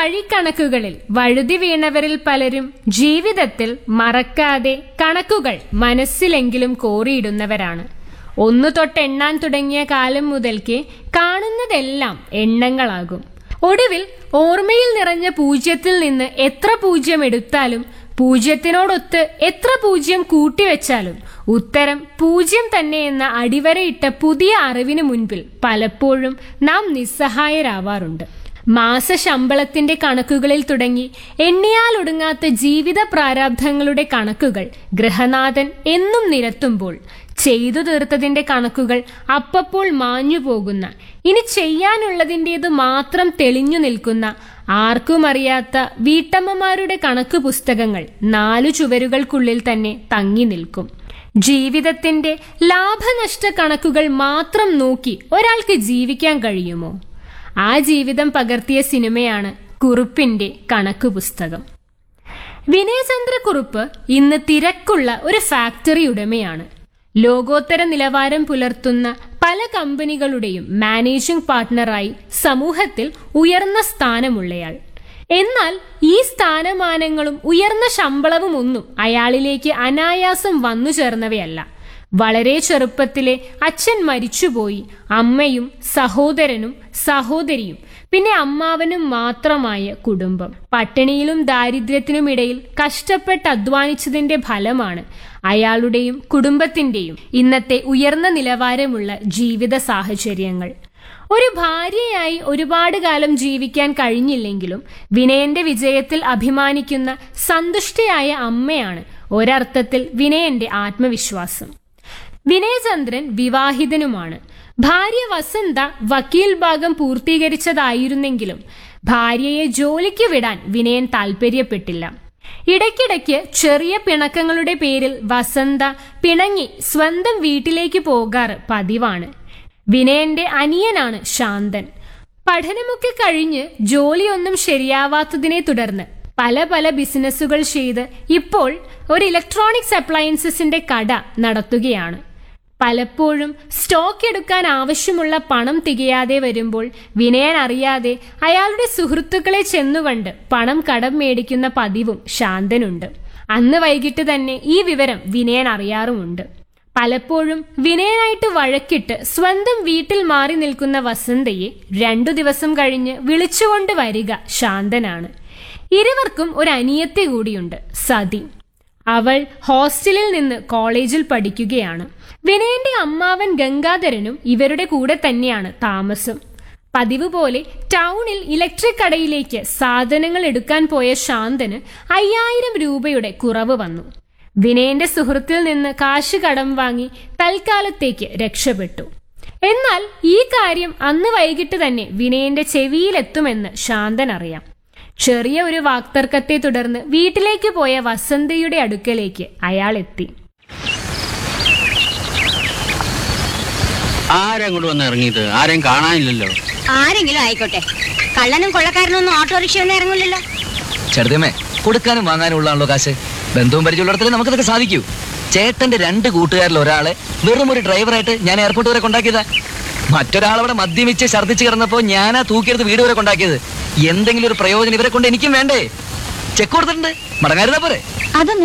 വഴിക്കണക്കുകളിൽ വഴുതി വീണവരിൽ പലരും ജീവിതത്തിൽ മറക്കാതെ കണക്കുകൾ മനസ്സിലെങ്കിലും കോറിയിടുന്നവരാണ് ഒന്നു തൊട്ട് എണ്ണാൻ തുടങ്ങിയ കാലം മുതൽക്കേ കാണുന്നതെല്ലാം എണ്ണങ്ങളാകും ഒടുവിൽ ഓർമ്മയിൽ നിറഞ്ഞ പൂജ്യത്തിൽ നിന്ന് എത്ര പൂജ്യം എടുത്താലും പൂജ്യത്തിനോടൊത്ത് എത്ര പൂജ്യം കൂട്ടിവെച്ചാലും ഉത്തരം പൂജ്യം തന്നെ എന്ന അടിവരയിട്ട പുതിയ അറിവിന് മുൻപിൽ പലപ്പോഴും നാം നിസ്സഹായരാവാറുണ്ട് മാസശമ്പളത്തിന്റെ കണക്കുകളിൽ തുടങ്ങി എണ്ണിയാലൊടുങ്ങാത്ത ജീവിത പ്രാരാബ്ധങ്ങളുടെ കണക്കുകൾ ഗൃഹനാഥൻ എന്നും നിരത്തുമ്പോൾ ചെയ്തു തീർത്തതിന്റെ കണക്കുകൾ അപ്പപ്പോൾ മാഞ്ഞു പോകുന്ന ഇനി ചെയ്യാനുള്ളതിൻ്റെത് മാത്രം തെളിഞ്ഞു നിൽക്കുന്ന ആർക്കും അറിയാത്ത വീട്ടമ്മമാരുടെ കണക്ക് പുസ്തകങ്ങൾ നാലു ചുവരുകൾക്കുള്ളിൽ തന്നെ തങ്ങി നിൽക്കും ജീവിതത്തിന്റെ ലാഭനഷ്ട കണക്കുകൾ മാത്രം നോക്കി ഒരാൾക്ക് ജീവിക്കാൻ കഴിയുമോ ആ ജീവിതം പകർത്തിയ സിനിമയാണ് കുറുപ്പിന്റെ കണക്ക് പുസ്തകം വിനയചന്ദ്രക്കുറുപ്പ് ഇന്ന് തിരക്കുള്ള ഒരു ഫാക്ടറി ഉടമയാണ് ലോകോത്തര നിലവാരം പുലർത്തുന്ന പല കമ്പനികളുടെയും മാനേജിംഗ് പാർട്ട്ണറായി സമൂഹത്തിൽ ഉയർന്ന സ്ഥാനമുള്ളയാൾ എന്നാൽ ഈ സ്ഥാനമാനങ്ങളും ഉയർന്ന ശമ്പളവും ഒന്നും അയാളിലേക്ക് അനായാസം വന്നു ചേർന്നവയല്ല വളരെ ചെറുപ്പത്തിലെ അച്ഛൻ മരിച്ചുപോയി അമ്മയും സഹോദരനും സഹോദരിയും പിന്നെ അമ്മാവനും മാത്രമായ കുടുംബം പട്ടിണിയിലും ദാരിദ്ര്യത്തിനുമിടയിൽ കഷ്ടപ്പെട്ട് അധ്വാനിച്ചതിന്റെ ഫലമാണ് അയാളുടെയും കുടുംബത്തിന്റെയും ഇന്നത്തെ ഉയർന്ന നിലവാരമുള്ള ജീവിത സാഹചര്യങ്ങൾ ഒരു ഭാര്യയായി ഒരുപാട് കാലം ജീവിക്കാൻ കഴിഞ്ഞില്ലെങ്കിലും വിനയന്റെ വിജയത്തിൽ അഭിമാനിക്കുന്ന സന്തുഷ്ടയായ അമ്മയാണ് ഒരർത്ഥത്തിൽ വിനയന്റെ ആത്മവിശ്വാസം വിനയചന്ദ്രൻ വിവാഹിതനുമാണ് ഭാര്യ വസന്ത വക്കീൽ ഭാഗം പൂർത്തീകരിച്ചതായിരുന്നെങ്കിലും ഭാര്യയെ ജോലിക്ക് വിടാൻ വിനയൻ താൽപ്പര്യപ്പെട്ടില്ല ഇടയ്ക്കിടയ്ക്ക് ചെറിയ പിണക്കങ്ങളുടെ പേരിൽ വസന്ത പിണങ്ങി സ്വന്തം വീട്ടിലേക്ക് പോകാറ് പതിവാണ് വിനയന്റെ അനിയനാണ് ശാന്തൻ പഠനമൊക്കെ കഴിഞ്ഞ് ജോലിയൊന്നും ശരിയാവാത്തതിനെ തുടർന്ന് പല പല ബിസിനസ്സുകൾ ചെയ്ത് ഇപ്പോൾ ഒരു ഇലക്ട്രോണിക്സ് അപ്ലയൻസസിന്റെ കട നടത്തുകയാണ് പലപ്പോഴും സ്റ്റോക്ക് എടുക്കാൻ ആവശ്യമുള്ള പണം തികയാതെ വരുമ്പോൾ വിനയൻ അറിയാതെ അയാളുടെ സുഹൃത്തുക്കളെ ചെന്നുകണ്ട് പണം കടം മേടിക്കുന്ന പതിവും ശാന്തനുണ്ട് അന്ന് വൈകിട്ട് തന്നെ ഈ വിവരം വിനയൻ അറിയാറുമുണ്ട് പലപ്പോഴും വിനയനായിട്ട് വഴക്കിട്ട് സ്വന്തം വീട്ടിൽ മാറി നിൽക്കുന്ന വസന്തയെ രണ്ടു ദിവസം കഴിഞ്ഞ് വിളിച്ചുകൊണ്ട് വരിക ശാന്തനാണ് ഇരുവർക്കും ഒരു അനിയത്തി കൂടിയുണ്ട് സതി അവൾ ഹോസ്റ്റലിൽ നിന്ന് കോളേജിൽ പഠിക്കുകയാണ് വിനയന്റെ അമ്മാവൻ ഗംഗാധരനും ഇവരുടെ കൂടെ തന്നെയാണ് താമസം പതിവ് പോലെ ടൗണിൽ ഇലക്ട്രിക് കടയിലേക്ക് സാധനങ്ങൾ എടുക്കാൻ പോയ ശാന്തന് അയ്യായിരം രൂപയുടെ കുറവ് വന്നു വിനയന്റെ സുഹൃത്തിൽ നിന്ന് കാശ് കടം വാങ്ങി തൽക്കാലത്തേക്ക് രക്ഷപ്പെട്ടു എന്നാൽ ഈ കാര്യം അന്ന് വൈകിട്ട് തന്നെ വിനയന്റെ ചെവിയിലെത്തുമെന്ന് ശാന്തൻ അറിയാം ചെറിയ ഒരു വാക്തർക്കത്തെ തുടർന്ന് വീട്ടിലേക്ക് പോയ വസന്തയുടെ അടുക്കലേക്ക് അയാൾ എത്തി ആരങ്ങോട്ട് വന്ന് ഇറങ്ങിയത് ആരെയും കാണാനില്ലല്ലോ ആരെങ്കിലും ആയിക്കോട്ടെ കള്ളനും കൊള്ളക്കാരനും ഒന്നും ഓട്ടോറിക്ഷ ഒന്നും ഇറങ്ങില്ലല്ലോ ചെറുതമ്മേ കൊടുക്കാനും വാങ്ങാനും ഉള്ളതാണല്ലോ കാശ് ബന്ധവും പരിചയമുള്ളിടത്തിൽ നമുക്കിതൊക്കെ സാധിക്കൂ ചേട്ടന്റെ രണ്ട് കൂട്ടുകാരിൽ ഒരാളെ വെറും ഒരു ഡ്രൈവറായിട്ട് ഞാൻ എയർപോർട്ട് വരെ കൊണ്ടാക്കിയതാ മറ്റൊരാളവിടെ മദ്യമിച്ച് ഛർദ്ദിച്ച് കിടന്നപ്പോ ഞാനാ തൂക്കിയെടുത്ത് വീട് വരെ കൊണ്ടാക്കിയത് എന്തെങ്കിലും ഒരു പ്രയോജനം ഇവരെ കൊണ്ട് എനിക്കും വേണ്ടേ ചെക്ക് കൊടുത്തിട്ടുണ്ട് മടങ്ങായിരുന്നാ പോരെ അതൊന്നും